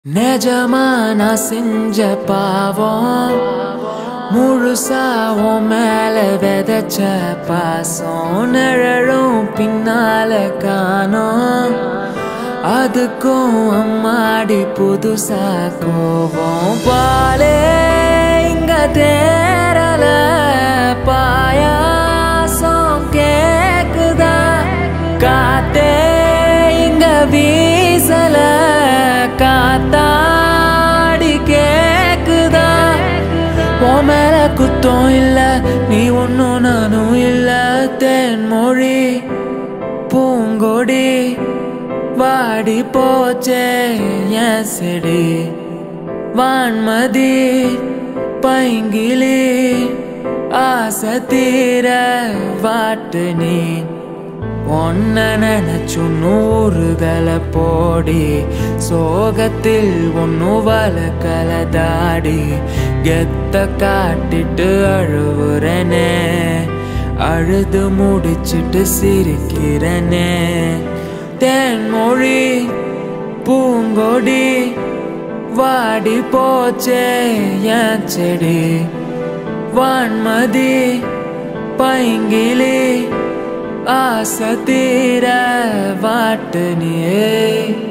நிஜமா நான் செஞ்ச பாவம் முழுசா உன் மேல விதைச்ச பாசம் நிழலும் பின்னால காணோம் அதுக்கும் அம்மாடி புதுசா கோவம் பாலே இங்க தேரல பாயாசம் கேக்குதா காத்தே இங்க வீசல காத்தாடி கேக்குதா உன் மேல குத்தம் இல்ல நீ ஒன்னும் நானும் இல்ல தேன்மொழி பூங்கொடி வாடி போச்சே என் செடி வான்மதி பைங்கிலி ஆசை தீர வாட்டு நீ ஒன்ன நினைச்சு நூறுதலை போடி சோகத்தில் ஒன்னு வளர்க்கல தாடி கெத்த காட்டிட்டு அழுவுறனே அழுது முடிச்சிட்டு சிரிக்கிறனே தேன்மொழி பூங்கொடி வாடி போச்சே என் செடி வான்மதி பைங்கிலி ஆசை தீர வாட்டு நீ